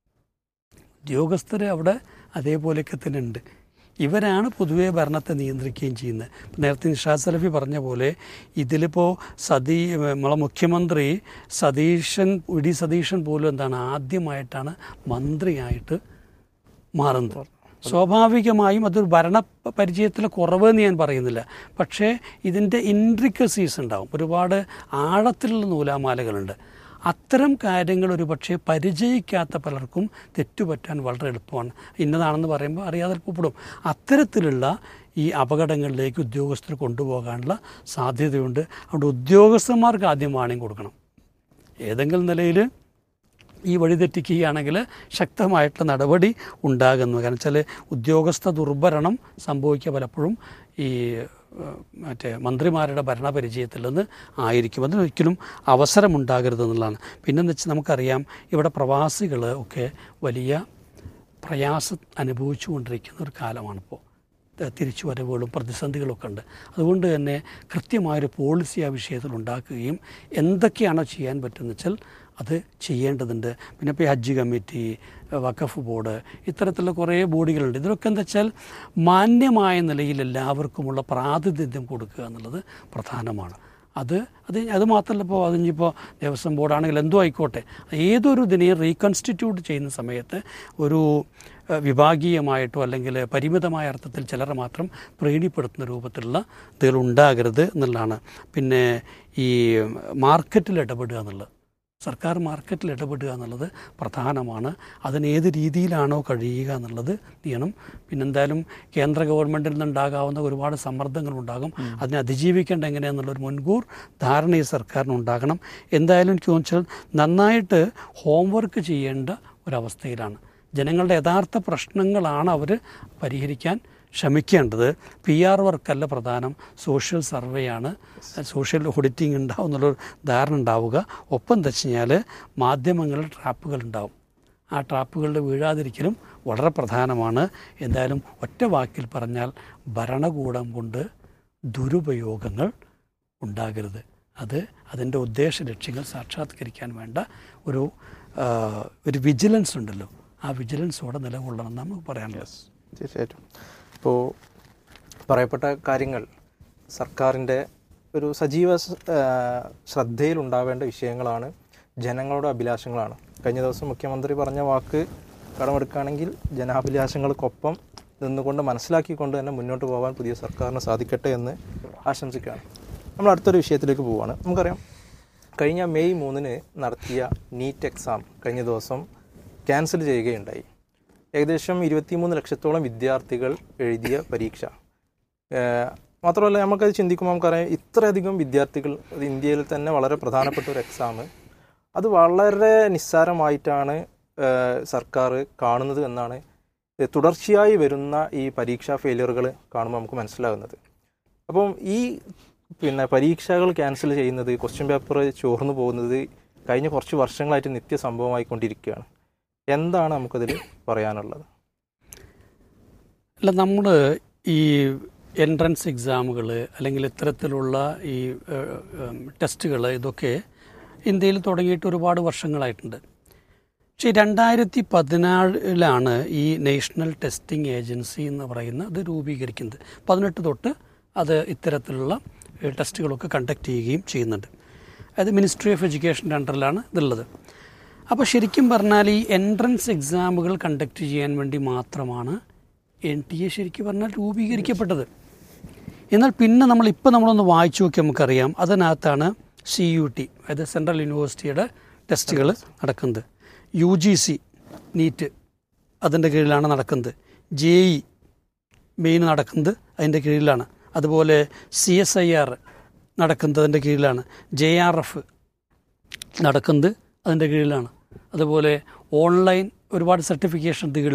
ഉദ്യോഗസ്ഥർ അവിടെ അതേപോലെയൊക്കെ തന്നെ ഉണ്ട് ഇവരാണ് പൊതുവെ ഭരണത്തെ നിയന്ത്രിക്കുകയും ചെയ്യുന്നത് ഇപ്പം നേരത്തെ നിഷാദ് സലഫി പറഞ്ഞ പോലെ ഇതിലിപ്പോൾ സതീ നമ്മളെ മുഖ്യമന്ത്രി സതീശൻ വി ഡി സതീശൻ പോലും എന്താണ് ആദ്യമായിട്ടാണ് മന്ത്രിയായിട്ട് മാറുന്നത് സ്വാഭാവികമായും അതൊരു ഭരണ പരിചയത്തിലെ കുറവ് എന്ന് ഞാൻ പറയുന്നില്ല പക്ഷേ ഇതിൻ്റെ ഇൻട്രിക്കസീസ് ഉണ്ടാവും ഒരുപാട് ആഴത്തിലുള്ള നൂലാമാലകളുണ്ട് അത്തരം കാര്യങ്ങൾ ഒരു പക്ഷേ പരിചയിക്കാത്ത പലർക്കും തെറ്റുപറ്റാൻ വളരെ എളുപ്പമാണ് ഇന്നതാണെന്ന് പറയുമ്പോൾ അറിയാതെ എളുപ്പപ്പെടും അത്തരത്തിലുള്ള ഈ അപകടങ്ങളിലേക്ക് ഉദ്യോഗസ്ഥർ കൊണ്ടുപോകാനുള്ള സാധ്യതയുണ്ട് അതുകൊണ്ട് ഉദ്യോഗസ്ഥന്മാർക്ക് ആദ്യം വാണിംഗ് കൊടുക്കണം ഏതെങ്കിലും നിലയിൽ ഈ വഴിതെറ്റിക്കുകയാണെങ്കിൽ ശക്തമായിട്ടുള്ള നടപടി ഉണ്ടാകുന്നു കാരണം വെച്ചാൽ ഉദ്യോഗസ്ഥ ദുർഭരണം സംഭവിക്കുക പലപ്പോഴും ഈ ഏഹ്, മറ്റേ മന്ത്രിമാരുടെ ഭരണപരിചയത്തിൽ നിന്ന് ആയിരിക്കും അതിനൊരിക്കലും അവസരമുണ്ടാകരുത് എന്നുള്ളതാണ് പിന്നെന്ന് വെച്ചാൽ നമുക്കറിയാം ഇവിടെ പ്രവാസികൾ ഒക്കെ വലിയ പ്രയാസം അനുഭവിച്ചു കൊണ്ടിരിക്കുന്ന ഒരു കാലമാണിപ്പോൾ തിരിച്ചു വരവുകളും പ്രതിസന്ധികളൊക്കെ ഉണ്ട് അതുകൊണ്ട് തന്നെ കൃത്യമായൊരു പോളിസി ആ വിഷയത്തിൽ ഉണ്ടാക്കുകയും എന്തൊക്കെയാണോ ചെയ്യാൻ പറ്റുന്നത് വെച്ചാൽ അത് ചെയ്യേണ്ടതുണ്ട് പിന്നെ ഇപ്പോൾ ഈ ഹജ്ജ് കമ്മിറ്റി വഖഫ് ബോർഡ് ഇത്തരത്തിലുള്ള കുറേ ബോഡികളുണ്ട് ഇതിലൊക്കെ എന്താ വെച്ചാൽ മാന്യമായ നിലയിൽ എല്ലാവർക്കുമുള്ള പ്രാതിനിധ്യം കൊടുക്കുക എന്നുള്ളത് പ്രധാനമാണ് അത് അത് അത് മാത്രമല്ല ഇപ്പോൾ അതിനിപ്പോൾ ദേവസ്വം ബോർഡാണെങ്കിൽ എന്തോ ആയിക്കോട്ടെ ഏതൊരു ഇതിനെയും റീകൺസ്റ്റിറ്റ്യൂട്ട് ചെയ്യുന്ന സമയത്ത് ഒരു ഏഹ്, വിഭാഗീയമായിട്ടോ അല്ലെങ്കിൽ പരിമിതമായ അർത്ഥത്തിൽ ചിലരെ മാത്രം പ്രീണിപ്പെടുത്തുന്ന രൂപത്തിലുള്ള ഇതുകൾ ഉണ്ടാകരുത് എന്നുള്ളതാണ് പിന്നെ ഈ മാർക്കറ്റിൽ ഇടപെടുക എന്നുള്ളത് സർക്കാർ മാർക്കറ്റിൽ ഇടപെടുക എന്നുള്ളത് പ്രധാനമാണ് അതിന് ഏത് രീതിയിലാണോ കഴിയുക എന്നുള്ളത് ചെയ്യണം പിന്നെന്തായാലും കേന്ദ്ര ഗവൺമെൻറ്റിൽ നിന്നുണ്ടാകാവുന്ന ഒരുപാട് സമ്മർദ്ദങ്ങളുണ്ടാകും അതിനെ അതിജീവിക്കേണ്ട എങ്ങനെയാണെന്നുള്ളൊരു മുൻകൂർ ധാരണ ഈ സർക്കാരിന് ഉണ്ടാകണം എന്തായാലും എനിക്ക് തോന്നിച്ചാൽ നന്നായിട്ട് ഹോംവർക്ക് ചെയ്യേണ്ട ഒരവസ്ഥയിലാണ് ജനങ്ങളുടെ യഥാർത്ഥ പ്രശ്നങ്ങളാണ് അവർ പരിഹരിക്കാൻ ശ്രമിക്കേണ്ടത് പി ആർ വർക്കല്ല പ്രധാനം സോഷ്യൽ സർവേയാണ് സോഷ്യൽ ഓഡിറ്റിംഗ് ഉണ്ടാവും എന്നുള്ളൊരു ധാരണ ഉണ്ടാവുക ഒപ്പം എന്താ വെച്ച് കഴിഞ്ഞാൽ മാധ്യമങ്ങളിൽ ട്രാപ്പുകൾ ഉണ്ടാവും ആ ട്രാപ്പുകളിൽ വീഴാതിരിക്കലും വളരെ പ്രധാനമാണ് എന്തായാലും ഒറ്റ വാക്കിൽ പറഞ്ഞാൽ ഭരണകൂടം കൊണ്ട് ദുരുപയോഗങ്ങൾ ഉണ്ടാകരുത് അത് അതിൻ്റെ ഉദ്ദേശ ലക്ഷ്യങ്ങൾ സാക്ഷാത്കരിക്കാൻ വേണ്ട ഒരു ആ, ഒരു വിജിലൻസ് ഉണ്ടല്ലോ ആ വിജിലൻസോടെ നിലകൊള്ളണം എന്ന് നമുക്ക് പറയാനുള്ളത് തീർച്ചയായിട്ടും ഇപ്പോൾ പറയപ്പെട്ട കാര്യങ്ങൾ സർക്കാരിൻ്റെ ഒരു സജീവ സ്- ആ, ശ്രദ്ധയിലുണ്ടാവേണ്ട വിഷയങ്ങളാണ് ജനങ്ങളുടെ അഭിലാഷങ്ങളാണ് കഴിഞ്ഞ ദിവസം മുഖ്യമന്ത്രി പറഞ്ഞ വാക്ക് കടമെടുക്കുകയാണെങ്കിൽ ജനാഭിലാഷങ്ങൾക്കൊപ്പം നിന്നുകൊണ്ട് മനസ്സിലാക്കിക്കൊണ്ട് തന്നെ മുന്നോട്ട് പോകാൻ പുതിയ സർക്കാരിന് സാധിക്കട്ടെ എന്ന് ആശംസിക്കുകയാണ് നമ്മൾ അടുത്തൊരു വിഷയത്തിലേക്ക് പോവുകയാണ് നമുക്കറിയാം കഴിഞ്ഞ മെയ് മൂന്നിന് നടത്തിയ നീറ്റ് എക്സാം കഴിഞ്ഞ ദിവസം ക്യാൻസൽ ചെയ്യുകയുണ്ടായി ഏകദേശം ഇരുപത്തിമൂന്ന് ലക്ഷത്തോളം വിദ്യാർത്ഥികൾ എഴുതിയ പരീക്ഷ ഏഹ് മാത്രമല്ല നമുക്കത് ചിന്തിക്കുമ്പോൾ നമുക്കറിയാം ഇത്രയധികം വിദ്യാർത്ഥികൾ അത് ഇന്ത്യയിൽ തന്നെ വളരെ പ്രധാനപ്പെട്ട ഒരു എക്സാം അത് വളരെ നിസ്സാരമായിട്ടാണ് ഏഹ് സർക്കാർ കാണുന്നത് എന്നാണ് ഇത് തുടർച്ചയായി വരുന്ന ഈ പരീക്ഷാ ഫെയിലിയറുകൾ കാണുമ്പോൾ നമുക്ക് മനസ്സിലാകുന്നത് അപ്പം ഈ പിന്നെ പരീക്ഷകൾ ക്യാൻസൽ ചെയ്യുന്നത് ക്വസ്റ്റ്യൻ പേപ്പർ ചോർന്നു പോകുന്നത് കഴിഞ്ഞ കുറച്ച് വർഷങ്ങളായിട്ട് നിത്യ സംഭവമായിക്കൊണ്ടിരിക്കുകയാണ് എന്താണ് നമുക്കതിൽ പറയാനുള്ളത് അല്ല നമ്മൾ ഈ എൻട്രൻസ് എക്സാമുകൾ അല്ലെങ്കിൽ ഇത്തരത്തിലുള്ള ഈ ടെസ്റ്റുകൾ ഇതൊക്കെ ഇന്ത്യയിൽ തുടങ്ങിയിട്ട് ഒരുപാട് വർഷങ്ങളായിട്ടുണ്ട് പക്ഷേ രണ്ടായിരത്തി പതിനാലിലാണ് ഈ നാഷണൽ ടെസ്റ്റിംഗ് ഏജൻസി എന്ന് പറയുന്ന ഇത് രൂപീകരിക്കുന്നത് പതിനെട്ട് തൊട്ട് അത് ഇത്തരത്തിലുള്ള ഏഹ്, ടെസ്റ്റുകളൊക്കെ കണ്ടക്ട് ചെയ്യുകയും ചെയ്യുന്നുണ്ട് അത് മിനിസ്ട്രി ഓഫ് എഡ്യൂക്കേഷൻ്റെ അണ്ടറിലാണ് ഇതുള്ളത് അപ്പോൾ ശരിക്കും പറഞ്ഞാൽ ഈ എൻട്രൻസ് എക്സാമുകൾ കണ്ടക്ട് ചെയ്യാൻ വേണ്ടി മാത്രമാണ് എൻ ടി എ ശരിക്കും പറഞ്ഞാൽ രൂപീകരിക്കപ്പെട്ടത് എന്നാൽ പിന്നെ നമ്മൾ ഇപ്പോൾ നമ്മളൊന്ന് വായിച്ചു നോക്കി നമുക്കറിയാം അതിനകത്താണ് സി യു ടി അതായത് സെൻട്രൽ യൂണിവേഴ്സിറ്റിയുടെ ടെസ്റ്റുകൾ നടക്കുന്നത് യു ജി സി നീറ്റ് അതിൻ്റെ കീഴിലാണ് നടക്കുന്നത് ജെ ഇ മെയിൻ നടക്കുന്നത് അതിൻ്റെ കീഴിലാണ് അതുപോലെ സി എസ് ഐ ആർ നടക്കുന്നത് അതിൻ്റെ കീഴിലാണ് ജെ ആർ എഫ് നടക്കുന്നത് അതിൻ്റെ കീഴിലാണ് അതുപോലെ ഓൺലൈൻ ഒരുപാട് സർട്ടിഫിക്കേഷൻ